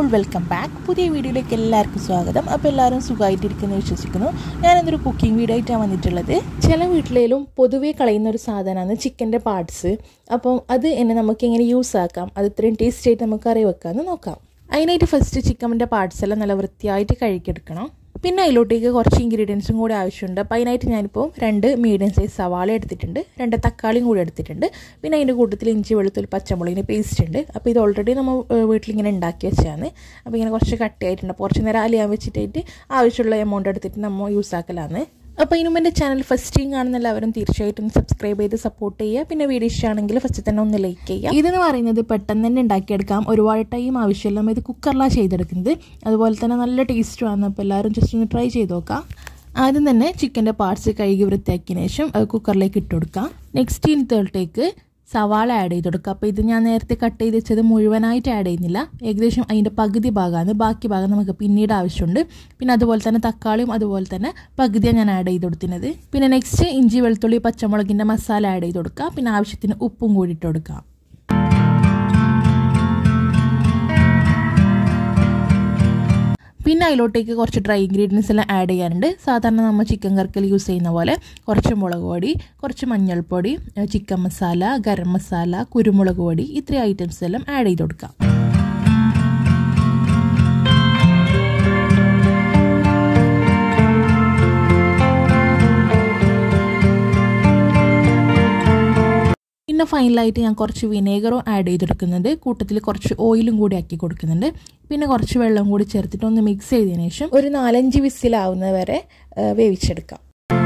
all welcome back പുതിയ വീഡിയോയിലേക്ക് എല്ലാവർക്കും സ്വാഗതം അപ്പോൾ എല്ലാവരും സുഖമായിട്ടിരിക്കുന്നു വിശ്വസിക്കുന്നു ഞാനെന്തൊരു കുക്കിംഗ് വീഡിയോ ആയിട്ടാണ് വന്നിട്ടുള്ളത് ചില വീട്ടിലേലും പൊതുവേ കളയുന്ന ഒരു സാധനമാണ് ചിക്കൻ്റെ പാർട്സ് അപ്പം അത് എന്നെ നമുക്ക് എങ്ങനെ യൂസ് ആക്കാം അത് ഇത്രയും ടേസ്റ്റ് ആയിട്ട് നമുക്ക് കറി വെക്കാമെന്ന് നോക്കാം അതിനായിട്ട് ഫസ്റ്റ് ചിക്കൻ്റെ പാർട്സ് എല്ലാം നല്ല വൃത്തിയായിട്ട് കഴുകിയെടുക്കണം പിന്നെ അതിലോട്ടേക്ക് കുറച്ച് ഇൻഗ്രീഡിയൻസും കൂടി ആവശ്യമുണ്ട് അപ്പോൾ അതിനായിട്ട് ഞാനിപ്പോൾ രണ്ട് മീഡിയം സൈസ് സവാള എടുത്തിട്ടുണ്ട് രണ്ട് തക്കാളിയും കൂടി എടുത്തിട്ടുണ്ട് പിന്നെ അതിൻ്റെ കൂട്ടത്തിൽ ഇഞ്ചി വെളുത്തുള്ളി പച്ചമുളകിന് പേസ്റ്റ് ഉണ്ട് അപ്പോൾ ഇത് ഓൾറെഡി നമ്മൾ വീട്ടിലിങ്ങനെ ഉണ്ടാക്കി വെച്ചതാണ് അപ്പോൾ ഇങ്ങനെ കുറച്ച് കട്ടിയായിട്ടുണ്ട് അപ്പോൾ കുറച്ച് നേരം അലിയാൻ വെച്ചിട്ടായിട്ട് ആവശ്യമുള്ള എമൗണ്ട് എടുത്തിട്ട് നമ്മൾ യൂസ് ആക്കലാണ് അപ്പോൾ ഇനിയും എൻ്റെ ചാനൽ ഫസ്റ്റ് ടൈം കാണുന്ന എല്ലാവരും തീർച്ചയായിട്ടും സബ്സ്ക്രൈബ് ചെയ്ത് സപ്പോർട്ട് ചെയ്യുക പിന്നെ വീഡിയോ ഇഷ്ടമാണെങ്കിൽ ഫസ്റ്റ് തന്നെ ഒന്ന് ലൈക്ക് ചെയ്യുക ഇതെന്ന് പറയുന്നത് പെട്ടെന്ന് തന്നെ ഉണ്ടാക്കിയെടുക്കാം ഒരുപാട് ടൈം ആവശ്യമില്ല നമ്മൾ ഇത് കുക്കറിലാണ് ചെയ്തെടുക്കുന്നത് അതുപോലെ തന്നെ നല്ല ടേസ്റ്റുമാണ് അപ്പോൾ എല്ലാവരും ജസ്റ്റ് ഒന്ന് ട്രൈ ചെയ്ത് നോക്കാം ആദ്യം തന്നെ ചിക്കൻ്റെ പാർട്സ് കഴുകി വൃത്തിയാക്കിയതിന് ശേഷം അത് കുക്കറിലേക്ക് ഇട്ട് കൊടുക്കാം നെക്സ്റ്റ് ഇതിനകത്തേക്ക് സവാള ആഡ് ചെയ്ത് കൊടുക്കുക അപ്പോൾ ഇത് ഞാൻ നേരത്തെ കട്ട് ചെയ്ത് വെച്ചത് മുഴുവനായിട്ട് ആഡ് ചെയ്യുന്നില്ല ഏകദേശം അതിൻ്റെ പകുതി ഭാഗമാണ് ബാക്കി ഭാഗം നമുക്ക് പിന്നീട് ആവശ്യമുണ്ട് പിന്നെ അതുപോലെ തന്നെ തക്കാളിയും അതുപോലെ തന്നെ പകുതിയാണ് ഞാൻ ആഡ് ചെയ്ത് കൊടുക്കുന്നത് പിന്നെ നെക്സ്റ്റ് ഇഞ്ചി വെളുത്തുള്ളി പച്ചമുളകിൻ്റെ മസാല ആഡ് ചെയ്ത് കൊടുക്കുക പിന്നെ ആവശ്യത്തിന് ഉപ്പും കൂടി ഇട്ട് കൊടുക്കുക പിന്നെ അതിലോട്ടേക്ക് കുറച്ച് ഡ്രൈ ഇൻഗ്രീഡിയൻസ് എല്ലാം ആഡ് ചെയ്യാനുണ്ട് സാധാരണ നമ്മൾ ചിക്കൻ കറിക്കൽ യൂസ് ചെയ്യുന്ന പോലെ കുറച്ച് മുളക് പൊടി കുറച്ച് മഞ്ഞൾപ്പൊടി ചിക്കൻ മസാല ഗരം മസാല കുരുമുളക് പൊടി ഇത്രയും ഐറ്റംസ് എല്ലാം ആഡ് ചെയ്ത് കൊടുക്കാം പിന്നെ ഫൈനലായിട്ട് ഞാൻ കുറച്ച് വിനേഗറും ആഡ് ചെയ്തെടുക്കുന്നുണ്ട് കൂട്ടത്തിൽ കുറച്ച് ഓയിലും കൂടി ആക്കി കൊടുക്കുന്നുണ്ട് പിന്നെ കുറച്ച് വെള്ളം കൂടി ചേർത്തിട്ട് ഒന്ന് മിക്സ് ചെയ്തതിന് ശേഷം ഒരു നാലഞ്ച് വിസിലാവുന്നത് വരെ വേവിച്ചെടുക്കാം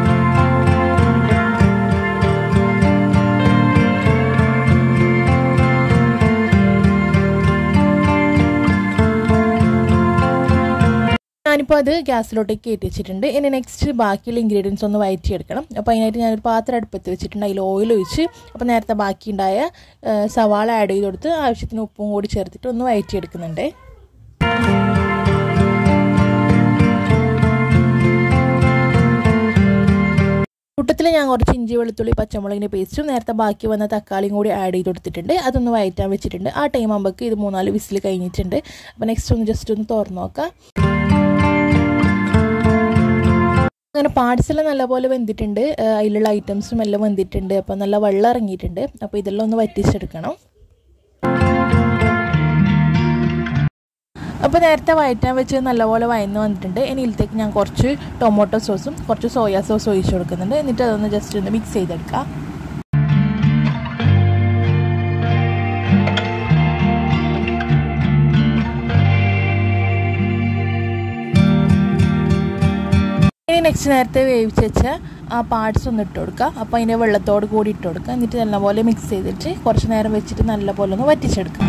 ഞാനിപ്പോൾ അത് ഗ്യാസിലോട്ടേക്ക് കയറ്റി വെച്ചിട്ടുണ്ട് ഇനി നെക്സ്റ്റ് ബാക്കിയുള്ള ഇൻഗ്രീഡിയൻസ് ഒന്ന് വയറ്റിയെടുക്കണം അപ്പോൾ അതിനായിട്ട് ഞാനൊരു പാത്രം അടുപ്പത്ത് വെച്ചിട്ടുണ്ട് അതിൽ ഓയിൽ ഒഴിച്ച് അപ്പോൾ നേരത്തെ ബാക്കിയുണ്ടായ സവാള ആഡ് ചെയ്ത് കൊടുത്ത് ആവശ്യത്തിന് ഉപ്പും കൂടി ചേർത്തിട്ട് ഒന്ന് വയറ്റിയെടുക്കുന്നുണ്ട് കൂട്ടത്തിൽ ഞാൻ കുറച്ച് ഇഞ്ചി വെളുത്തുള്ളി പച്ചമുളകിൻ്റെ പേസ്റ്റും നേരത്തെ ബാക്കി വന്ന തക്കാളിയും കൂടി ആഡ് ചെയ്ത് കൊടുത്തിട്ടുണ്ട് അതൊന്ന് വയറ്റാൻ വെച്ചിട്ടുണ്ട് ആ ടൈം ആകുമ്പോഴേക്ക് ഇത് മൂന്നാല് വിസിൽ കഴിഞ്ഞിട്ടുണ്ട് അപ്പോൾ നെക്സ്റ്റ് ഒന്ന് ജസ്റ്റ് ഒന്ന് തുറന്നു നോക്കാം അങ്ങനെ പാർട്സ് എല്ലാം നല്ലപോലെ വെന്തിട്ടുണ്ട് അതിലുള്ള ഐറ്റംസും എല്ലാം വെന്തിട്ടുണ്ട് അപ്പോൾ നല്ല വെള്ളം ഇറങ്ങിയിട്ടുണ്ട് അപ്പോൾ ഇതെല്ലാം ഒന്ന് വറ്റിച്ചെടുക്കണം അപ്പോൾ നേരത്തെ വയറ്റാൻ വെച്ച് നല്ലപോലെ വയന്ന് വന്നിട്ടുണ്ട് ഇനി ഇതിലേക്ക് ഞാൻ കുറച്ച് ടൊമാറ്റോ സോസും കുറച്ച് സോയാ സോസും ഒഴിച്ചു കൊടുക്കുന്നുണ്ട് എന്നിട്ട് അതൊന്ന് ജസ്റ്റ് ഒന്ന് മിക്സ് ചെയ്തെടുക്കാം ഇനി നെക്സ്റ്റ് നേരത്തെ വേവിച്ച് വെച്ച ആ പാർട്സ് ഒന്ന് ഇട്ട് കൊടുക്കുക അപ്പോൾ അതിൻ്റെ വെള്ളത്തോട് കൂടി ഇട്ട് കൊടുക്കുക എന്നിട്ട് നല്ലപോലെ മിക്സ് ചെയ്തിട്ട് കുറച്ച് നേരം വെച്ചിട്ട് നല്ലപോലെ ഒന്ന് വറ്റിച്ചെടുക്കുക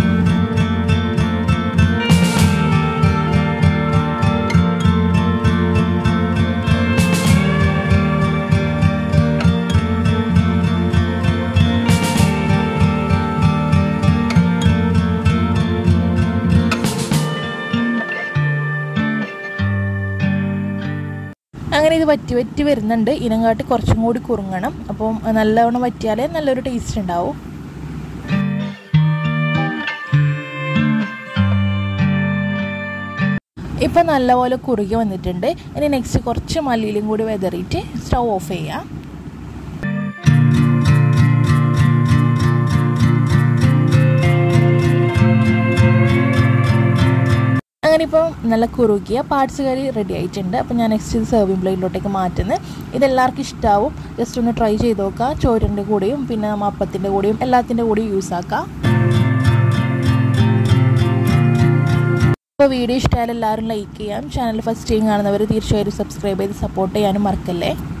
അങ്ങനെ ഇത് വറ്റി വറ്റി വരുന്നുണ്ട് ഇനങ്ങാട്ടി കുറച്ചും കൂടി കുറുങ്ങണം അപ്പം നല്ലവണ്ണം വറ്റിയാലേ നല്ലൊരു ടേസ്റ്റ് ഉണ്ടാവും ഇപ്പം നല്ലപോലെ കുറുകി വന്നിട്ടുണ്ട് ഇനി നെക്സ്റ്റ് കുറച്ച് മല്ലിയിലും കൂടി വെതറിയിട്ട് സ്റ്റൗ ഓഫ് ചെയ്യാം അങ്ങനെ ഇപ്പം നല്ല കുറുകിയ പാർട്സ് കറി റെഡി ആയിട്ടുണ്ട് അപ്പം ഞാൻ നെക്സ്റ്റ് ഇത് സെർവിങ് പ്ലേറ്റിലോട്ടേക്ക് മാറ്റുന്നത് ഇതെല്ലാവർക്കും ഇഷ്ടമാവും ജസ്റ്റ് ഒന്ന് ട്രൈ ചെയ്ത് നോക്കുക ചോറിൻ്റെ കൂടെയും പിന്നെ അപ്പത്തിൻ്റെ കൂടെയും എല്ലാത്തിൻ്റെ കൂടെയും യൂസ് ആക്കാം അപ്പോൾ വീഡിയോ ഇഷ്ടമായാലും എല്ലാവരും ലൈക്ക് ചെയ്യാം ചാനൽ ഫസ്റ്റ് ടൈം കാണുന്നവർ തീർച്ചയായിട്ടും സബ്സ്ക്രൈബ് ചെയ്ത് സപ്പോർട്ട് ചെയ്യാനും മറക്കല്ലേ